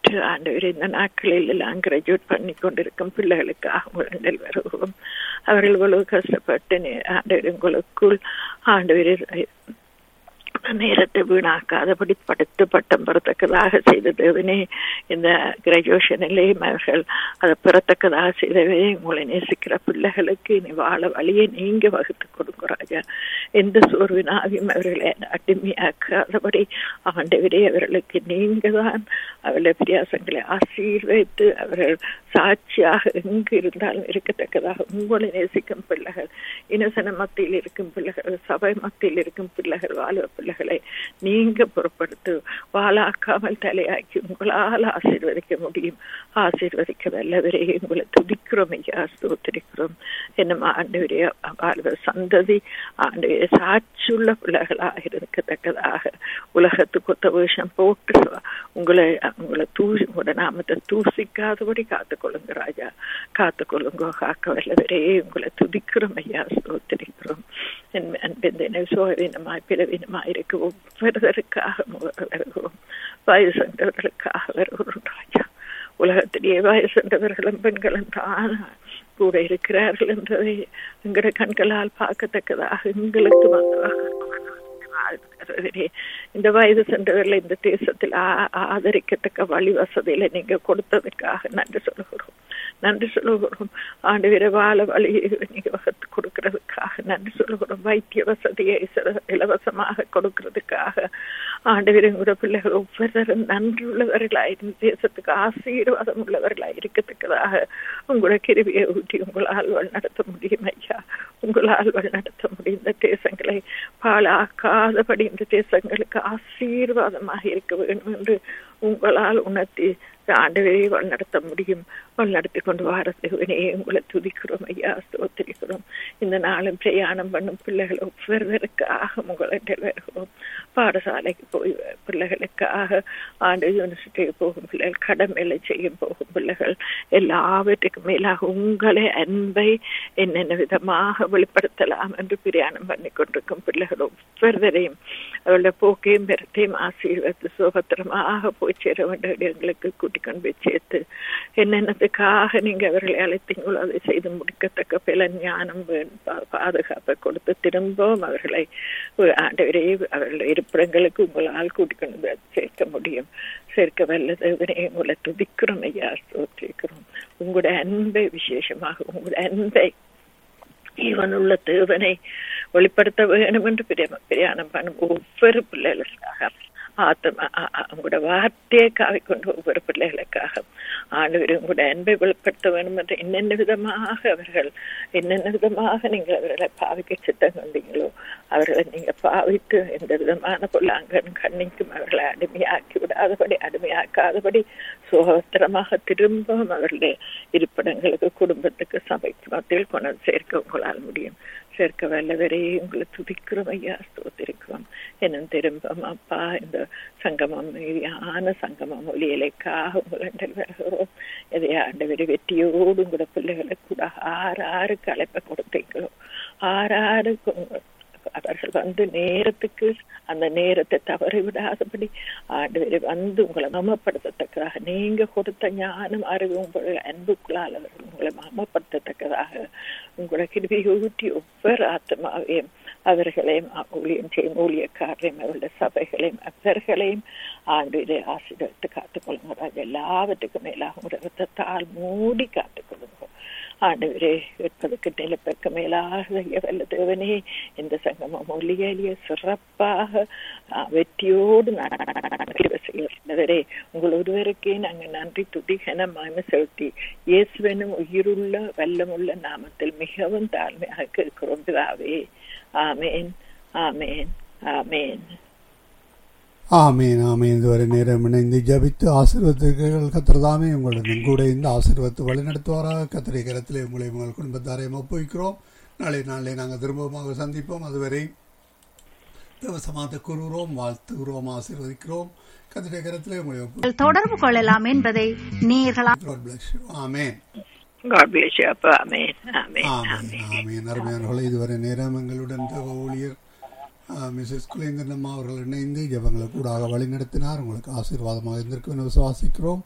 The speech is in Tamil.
பெற்று ஆண்டவர் இந்த நாட்களில் எல்லாம் கிராஜுவேட் பண்ணி கொண்டிருக்கும் பிள்ளைகளுக்காக முழங்கல் வருவோம் அவர்கள் இவ்வளவு கஷ்டப்பட்டு நே- ஆண்டவர் உங்களுக்குள் ஆண்டவர் நேரத்தை வீணாக்காதபடி படித்து பட்டம் பெறத்தக்கதாக செய்த தேவனே இந்த கிராஜுவேஷனிலேயும் அவர்கள் அதை பெறத்தக்கதாக செய்தவே உங்களை நேசிக்கிற பிள்ளைகளுக்கு இனி வாழ வழியை நீங்க வகுத்து கொடுங்க ராஜா எந்த சோர்வினாவையும் அவர்களை அடிமையாக்காதபடி ஆண்டவரே அவர்களுக்கு நீங்க தான் அவருடைய பிரியாசங்களை ஆசீர்வைத்து அவர்கள் சாட்சியாக எங்கு இருந்தாலும் இருக்கத்தக்கதாக உங்களை நேசிக்கும் பிள்ளைகள் இனசன மத்தியில் இருக்கும் பிள்ளைகள் சபை மத்தியில் இருக்கும் பிள்ளைகள் வாழுவ பிள்ளைகளை நீங்க பொறுப்படுத்து வாழாக்காமல் தலையாக்கி உங்களால் ஆசீர்வதிக்க முடியும் ஆசீர்வதிக்க வல்லவரே உங்களை துதிக்கிறோம் ஐயா ஸ்தோத்திரிக்கிறோம் என்ன ஆண்டவரே வாழ்வ சந்ததி ஆண்டவரே சாட்சியுள்ள பிள்ளைகளாக இருக்கத்தக்கதாக உலகத்துக்கு ஒத்த வேஷம் போட்டு உங்களை உங்களை தூசி உங்களோட நாமத்தை தூசிக்காதபடி காத்துக்கொள்ளுங்க ராஜா காத்துக்கொள்ளுங்க காக்க வல்லவரே உங்களை துதிக்கிறோம் ஐயா ஸ்தோத்திரிக்கிறோம் என் அன்பின் சோகவீனமாய் பிறவீனமாய் இருக்க ஒவ்வொருவருக்காக வருகிறோம் வயசென்றவர்களுக்காக வருகிறோம் ராஜா உலகத்திலேயே வயசென்றவர்களும் பெண்களும் தான் கூட இருக்கிறார்கள் என்பதை எங்களோட கண்களால் பார்க்கத்தக்கதாக எங்களுக்கு வந்தவர்களே இந்த வயது சென்றவர்களை இந்த தேசத்தில் ஆ- ஆதரிக்கத்தக்க வழி வசதியில நீங்க கொடுத்ததுக்காக நன்றி சொல்லுகிறோம் நன்றி சொல்லுகிறோம் ஆண்டு வீர வாழ வழி நீங்க வகுத்து கொடுக்கறதுக்காக நன்றி சொல்லுகிறோம் வைத்திய வசதியை சில- இலவசமாக கொடுக்கறதுக்காக ஆண்டு வீரங்குற பிள்ளைகள் ஒவ்வொருவரும் நன்றி உள்ளவர்களாய் இந்த தேசத்துக்கு ஆசீர்வாதம் உள்ளவர்களாய் இருக்கத்தக்கதாக உங்களோட கிருவியை ஊட்டி உங்களால் வழிநடத்த முடியும் ஐயா உங்களால் வழிநடத்த முடியும் இந்த தேசங்களை பாழாக்காதபடி இந்த தேசங்களுக்கு ஆசீர்வாதமாக இருக்க வேண்டும் என்று உங்களால் உணர்த்தி ஆண்டவரை வழிநடத்த முடியும் வழிநடத்தி கொண்டு வாரத்துவனே உங்களை துதிக்கிறோம் ஐயா ஸ்தோத்திரிக்கிறோம் இந்த நாளும் பிரயாணம் பண்ணும் பிள்ளைகள் ஒவ்வொருவருக்காக உங்களை வருகிறோம் பாடசாலைக்கு போய் பிள்ளைகளுக்காக ஆண்டு யூனிவர்சிட்டிக்கு போகும் பிள்ளைகள் கடமையில செய்யும் போகும் பிள்ளைகள் எல்லாவற்றுக்கும் மேலாக உங்களை அன்பை என்னென்ன விதமாக வெளிப்படுத்தலாம் என்று பிரயாணம் பண்ணி கொண்டிருக்கும் பிள்ளைகள் ஒவ்வொருவரையும் அவளுடைய போக்கையும் பெறத்தையும் ஆசீர்வத்து சுபத்திரமாக போய் சேர வேண்டிய எங்களுக்கு கூட்டிக் கொண்டு போய் சேர்த்து என்னென்னதுக்காக நீங்க அவர்களை அழைத்தீங்களோ அதை செய்து முடிக்கத்தக்க பல ஞானம் வேணும், பா- பாதுகாப்பை கொடுத்து திரும்பவும் அவர்களை ஒரு ஆண்டவரே அவர்களுடைய இருப்பிடங்களுக்கு உங்களால் கூட்டிக் கொண்டு போய் சேர்க்க முடியும் சேர்க்க வல்லது உங்களை துதிக்கிறோம் ஐயா ஸ்தோத்திரிக்கிறோம் உங்களுடைய அன்பை விசேஷமாக உங்களுடைய அன்பை இவனுள்ள தேவனை வெளிப்படுத்த வேணும் என்று பிரிய- பிரயாணம் பண்ணும் ஒவ்வொரு பிள்ளைகளுக்காக ஆத்மா அ- அ- உங்களோட வார்த்தையை காவிக்கொண்டு ஒவ்வொரு பிள்ளைகளுக்காக ஆண்டவர் உங்களோட அன்பை வெளிப்படுத்த வேண்டும் என்று என்னென்ன விதமாக அவர்கள் என்னென்ன விதமாக நீங்கள் அவர்களை பாவிக்க சித்தம் கொண்டீங்களோ அவர்களை நீங்க பாவித்து எந்த விதமான பொல்லாங்கன் கண்ணிக்கும் அவர்களை அடிமையாக்கி விடாதபடி அடிமையாக்காதபடி சுகத்திரமாக திரும்பவும் அவர்களுடைய இருப்பிடங்களுக்கு குடும்பத்துக்கு சபைக்கு மத்தியில் கொண்டு வந்து சேர்க்க உங்களால் முடியும் சேர்க்க வல்லவரே உங்களை துதிக்கிறோம் ஐயா ஸ்தோத்திரிக்கிறோம் என்னும் திரும்பம் அப்பா இந்த சங்கமம் மீதியான சங்கமம் ஒலியலைக்காக உங்களிடம் வருகிறோம் இதை ஆண்டவர் வெற்றியோடு உங்களோட பிள்ளைகளுக்கு கூட ஆறு ஆறுக்கு அழைப்பை கொடுத்தீங்களோ ஆறு ஆறுக்கு உங்க- அவர்கள் வந்து நேரத்துக்கு அந்த நேரத்தை தவறி விடாதபடி ஆண்டவரை வந்து உங்களை மமப்படுத்தத்தக்கதாக நீங்க கொடுத்த ஞானம் அறிவு உங்களுடைய அன்புக்குள்ளால் அவர்கள் உங்களை மமப்படுத்தத்தக்கதாக உங்களை கிருபி ஊட்டி ஒவ்வொரு ஆத்மாவையும் அவர்களையும் ஊழியம் செய்யும் ஊழியக்காரரையும் அவருடைய சபைகளையும் அவர்களையும் ஆண்டு ஆசீர்வதித்து காத்துக்கொள்ளுங்க ராஜா எல்லாவற்றுக்கும் மேலாக உங்களுடைய ரத்தத்தால் மூடி காத்துக்கொள்ளுங்க ஆண்டவரே கேட்பதற்கு நிலப்பெருக்க மேலாக செய்ய வல்ல தேவனே இந்த சங்கமம் ஒளியலிய சிறப்பாக ஆ, வெற்றியோடு செய்வதே உங்கள் ஒருவருக்கே நாங்கள் நன்றி துதிகன மகிமை செலுத்தி இயேசுவனும் உயிருள்ள வல்லமுள்ள நாமத்தில் மிகவும் தாழ்மையாக கேட்கிறோம் பிதாவே ஆமேன் ஆமேன் ஆமேன் ஆமீன் ஆமீன் இதுவரை நேரம் இணைந்து ஜபித்து ஆசீர்வத்துகள் கத்திரதாமே உங்களுடன் கூட இந்த ஆசீர்வத்து வழிநடத்துவாராக கத்திரை கரத்திலே உங்களை உங்கள் குடும்பத்தாரையும் ஒப்புவிக்கிறோம் நாளை நாளை நாங்கள் திரும்பமாக சந்திப்போம் அதுவரை தேவசமாத்த கூறுகிறோம் வாழ்த்துகிறோம் ஆசீர்வதிக்கிறோம் கத்திரை கரத்திலே உங்களை நீங்கள் தொடர்பு கொள்ளலாம் என்பதை நேர்களா ஒப்புவிக்கிறோம் ஆமேன் God bless you, அப்பா. ஆமேன் ஆமேன் ஆமீன் ஆமீன் அருமையானவர்களே இதுவரை நேரம் எங்களுடன் தேவ ஊழியர் மிஸ்ஸஸ் குலேந்திரன் அம்மா அவர்கள் இணைந்து ஜபங்களை கூடாக வழி நடத்தினார் உங்களுக்கு ஆசீர்வாதமாக இருந்திருக்கும் என விசுவாசிக்கிறோம்